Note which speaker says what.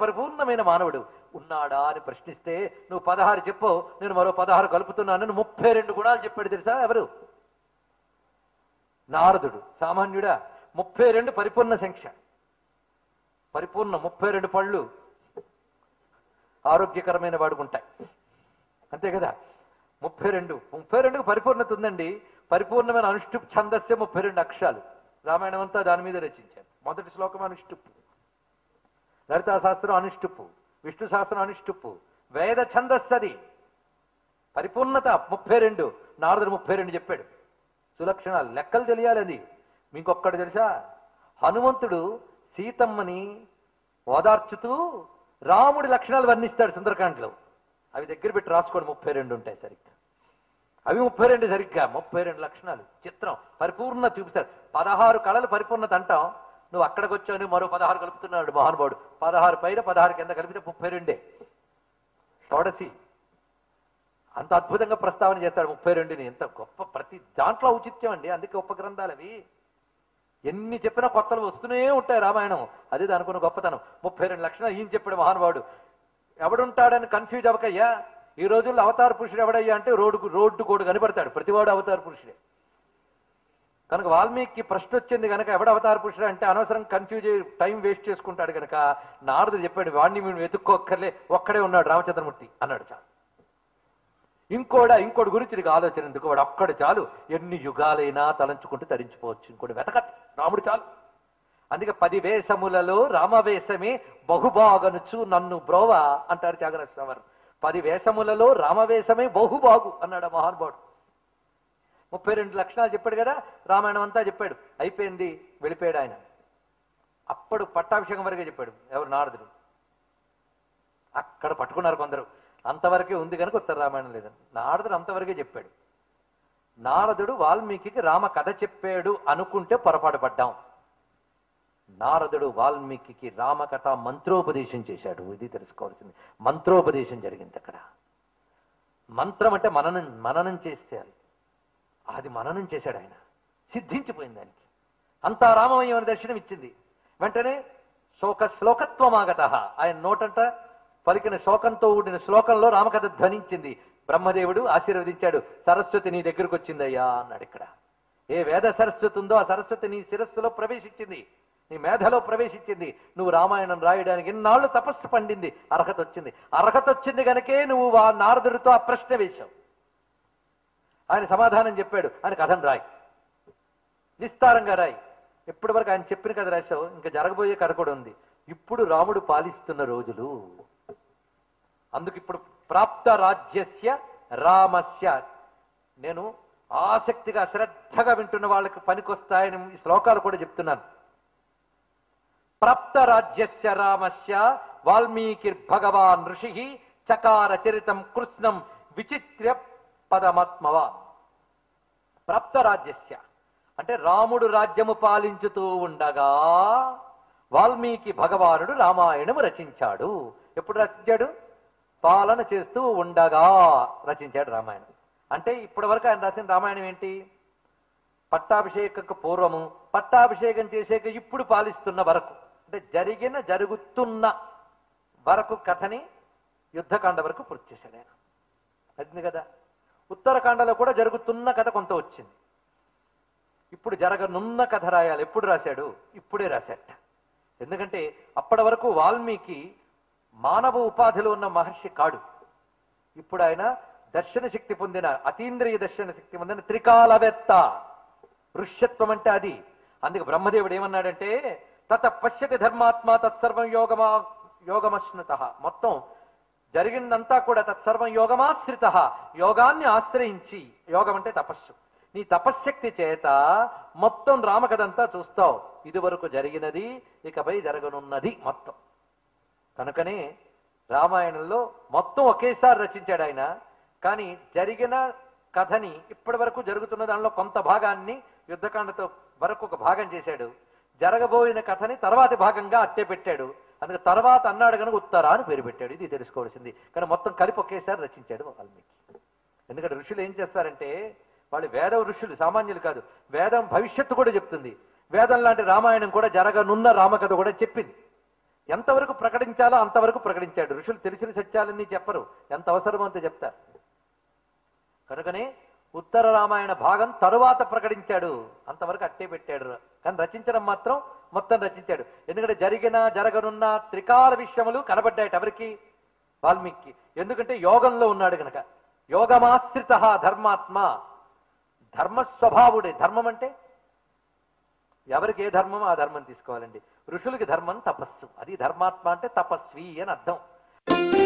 Speaker 1: పరిపూర్ణమైన మానవుడు ఉన్నాడా అని ప్రశ్నిస్తే నువ్వు పదహారు చెప్పు నేను మరో పదహారు కలుపుతున్నాను ముప్పై రెండు గుణాలు చెప్పాడు తెలుసా ఎవరు నారదుడు సామాన్యుడా ముప్పై రెండు పరిపూర్ణ సంఖ్య పరిపూర్ణ ముప్పై రెండు పళ్ళు ఆరోగ్యకరమైన వాడుకుంటాయి అంతే కదా ముప్పై రెండు ముప్పై రెండుకు పరిపూర్ణత ఉందండి పరిపూర్ణమైన అనుష్టుప్ ఛందస్సే ముప్పై రెండు అక్షరాలు రామాయణం అంతా దాని మీద రచించారు మొదటి శ్లోకం అనుష్టుప్పు లలితా శాస్త్రం అనుష్టుప్పు విష్ణు శాస్త్రం అనుష్టుప్పు వేద ఛందస్సు అది పరిపూర్ణత ముప్పై రెండు నారదుడు ముప్పై రెండు చెప్పాడు సులక్షణాలు లెక్కలు తెలియాలి అది మీకొక్కడు తెలుసా హనుమంతుడు సీతమ్మని ఓదార్చుతూ రాముడి లక్షణాలు వర్ణిస్తాడు సుందరకాండలో అవి దగ్గర పెట్టి రాసుకోండి ముప్పై రెండు ఉంటాయి సరిగ్గా అవి ముప్పై రెండు సరిగ్గా ముప్పై రెండు లక్షణాలు చిత్రం పరిపూర్ణ చూపిస్తాడు పదహారు కళలు పరిపూర్ణత అంటాం నువ్వు అక్కడికి వచ్చావు మరో పదహారు కలుపుతున్నాడు మహానుభావుడు పదహారు పైన పదహారు కింద కలిపితే ముప్పై రెండే షోడసి అంత అద్భుతంగా ప్రస్తావన చేస్తాడు ముప్పై రెండుని ఎంత గొప్ప ప్రతి దాంట్లో ఔచిత్యం అండి అందుకే గొప్ప గ్రంథాలు అవి ఎన్ని చెప్పినా కొత్తలు వస్తూనే ఉంటాయి రామాయణం అదే దానికున్న గొప్పతనం ముప్పై రెండు లక్షణాలు ఈయన చెప్పాడు మహానుభావుడు ఎవడుంటాడని కన్ఫ్యూజ్ అవ్వకయ్యా ఈ రోజుల్లో అవతార పురుషుడు ఎవడయ్యా అంటే రోడ్డు రోడ్డు కూడా కనపడతాడు ప్రతివాడు అవతార పురుషుడే కనుక వాల్మీకి ప్రశ్న వచ్చింది కనుక ఎవడు అవతార పురుషుడు అంటే అనవసరం కన్ఫ్యూజ్ అయ్యి టైం వేస్ట్ చేసుకుంటాడు కనుక నారదుడు చెప్పాడు వాడిని మేము వెతుక్కోక్కర్లే ఒక్కడే ఉన్నాడు రామచంద్రమూర్తి అన్నాడు చాలు ఇంకోడా ఇంకోటి గురించి నీకు ఆలోచన ఎందుకు వాడు ఒక్కడు చాలు ఎన్ని యుగాలైనా తలంచుకుంటూ తరించిపోవచ్చు ఇంకోటి వెతకట్ రాముడు చాలు అందుకే పది వేషములలో రామవేషమే బహుబాగనుచు నన్ను బ్రోవ అంటారు త్యాగరాజ వారు పది వేషములలో రామవేషమే బహుబాగు అన్నాడు ఆ మహానుభావుడు ముప్పై రెండు లక్షణాలు చెప్పాడు కదా రామాయణం అంతా చెప్పాడు అయిపోయింది వెళ్ళిపోయాడు ఆయన అప్పుడు పట్టాభిషేకం వరకే చెప్పాడు ఎవరు నారదుడు అక్కడ పట్టుకున్నారు కొందరు అంతవరకే ఉంది కనుక ఉత్తర రామాయణం లేదని నారదుడు అంతవరకే చెప్పాడు నారదుడు వాల్మీకి రామ కథ చెప్పాడు అనుకుంటే పొరపాటు పడ్డాం నారదుడు వాల్మీకి రామకథ మంత్రోపదేశం చేశాడు ఇది తెలుసుకోవాల్సింది మంత్రోపదేశం జరిగింది అక్కడ మంత్రం అంటే మననం మననం చేస్తే అది అది మననం చేశాడు ఆయన సిద్ధించిపోయింది దానికి అంతా రామమయమైన దర్శనం ఇచ్చింది వెంటనే శోక శ్లోకత్వమాగత ఆయన నోటంట పలికిన శోకంతో కూడిన శ్లోకంలో రామకథ ధ్వనించింది బ్రహ్మదేవుడు ఆశీర్వదించాడు సరస్వతి నీ దగ్గరకు వచ్చిందయ్యా అన్నాడు ఇక్కడ ఏ వేద సరస్వతి ఉందో ఆ సరస్వతి నీ శిరస్సులో ప్రవేశించింది నీ మేధలో ప్రవేశించింది నువ్వు రామాయణం రాయడానికి ఎన్నాళ్ళు తపస్సు పండింది అర్హత వచ్చింది అర్హత వచ్చింది గనకే నువ్వు ఆ నారదుడితో ఆ ప్రశ్న వేశావు ఆయన సమాధానం చెప్పాడు ఆయన కథను రాయి విస్తారంగా రాయి ఇప్పటి వరకు ఆయన చెప్పిన కథ రాశావు ఇంకా జరగబోయే కథ కూడా ఉంది ఇప్పుడు రాముడు పాలిస్తున్న రోజులు అందుకు ఇప్పుడు ప్రాప్త రాజ్యస్య రామస్య నేను ఆసక్తిగా శ్రద్ధగా వింటున్న వాళ్ళకి పనికొస్తాయని ఈ శ్లోకాలు కూడా చెప్తున్నాను ప్రాప్త రాజ్యస్య రామస్య వాల్మీకిర్భగవాన్ ఋషి చకార చరితం కృష్ణం విచిత్ర పదమాత్మవాన్ ప్రాప్త రాజ్యస్య అంటే రాముడు రాజ్యము పాలించుతూ ఉండగా వాల్మీకి భగవానుడు రామాయణము రచించాడు ఎప్పుడు రచించాడు పాలన చేస్తూ ఉండగా రచించాడు రామాయణం అంటే ఇప్పటి వరకు ఆయన రాసిన రామాయణం ఏంటి పట్టాభిషేకకు పూర్వము పట్టాభిషేకం చేసేక ఇప్పుడు పాలిస్తున్న వరకు అంటే జరిగిన జరుగుతున్న వరకు కథని యుద్ధకాండ వరకు పూర్తి చేశాడు ఆయన అయింది కదా ఉత్తరకాండలో కూడా జరుగుతున్న కథ కొంత వచ్చింది ఇప్పుడు జరగనున్న కథ రాయాలి ఎప్పుడు రాశాడు ఇప్పుడే రాశాట ఎందుకంటే అప్పటి వరకు వాల్మీకి మానవ ఉపాధిలో ఉన్న మహర్షి కాడు ఇప్పుడు ఆయన దర్శన శక్తి పొందిన అతీంద్రియ దర్శన శక్తి పొందిన త్రికాలవేత్త ఋష్యత్వం అంటే అది అందుకు బ్రహ్మదేవుడు ఏమన్నాడంటే తత పశ్యతి ధర్మాత్మ తత్సర్వం యోగమా యోగమశ్నుత మొత్తం జరిగిందంతా కూడా తత్సర్వం యోగమాశ్రిత యోగాన్ని ఆశ్రయించి యోగం అంటే తపస్సు నీ తపశ్శక్తి చేత మొత్తం రామకథంతా చూస్తావు ఇదివరకు జరిగినది ఇకపై జరగనున్నది మొత్తం కనుకనే రామాయణంలో మొత్తం ఒకేసారి రచించాడు ఆయన కానీ జరిగిన కథని ఇప్పటి వరకు జరుగుతున్న దానిలో కొంత భాగాన్ని యుద్ధకాండతో వరకు ఒక భాగం చేశాడు జరగబోయిన కథని తర్వాతి భాగంగా అట్టే పెట్టాడు అందుకే తర్వాత అన్నాడు కనుక ఉత్తరా అని పేరు పెట్టాడు ఇది తెలుసుకోవాల్సింది కానీ మొత్తం కలిపి ఒకేసారి రచించాడు వాల్మీకి ఎందుకంటే ఋషులు ఏం చేస్తారంటే వాళ్ళు వేద ఋషులు సామాన్యులు కాదు వేదం భవిష్యత్తు కూడా చెప్తుంది వేదం లాంటి రామాయణం కూడా జరగనున్న రామకథ కూడా చెప్పింది ఎంతవరకు ప్రకటించాలో అంతవరకు ప్రకటించాడు ఋషులు తెలిసిన సత్యాలన్నీ చెప్పరు ఎంత అవసరమో అంత చెప్తారు కనుకనే ఉత్తర రామాయణ భాగం తరువాత ప్రకటించాడు అంతవరకు అట్టే పెట్టాడు కానీ రచించడం మాత్రం మొత్తం రచించాడు ఎందుకంటే జరిగిన జరగనున్న త్రికాల విషయములు కనబడ్డాయట ఎవరికి వాల్మీకి ఎందుకంటే యోగంలో ఉన్నాడు గనక యోగమాశ్రిత ధర్మాత్మ ధర్మ స్వభావుడే ధర్మం అంటే ఎవరికి ఏ ధర్మం ఆ ధర్మం తీసుకోవాలండి ఋషులకి ధర్మం తపస్సు అది ధర్మాత్మ అంటే తపస్వి అని అర్థం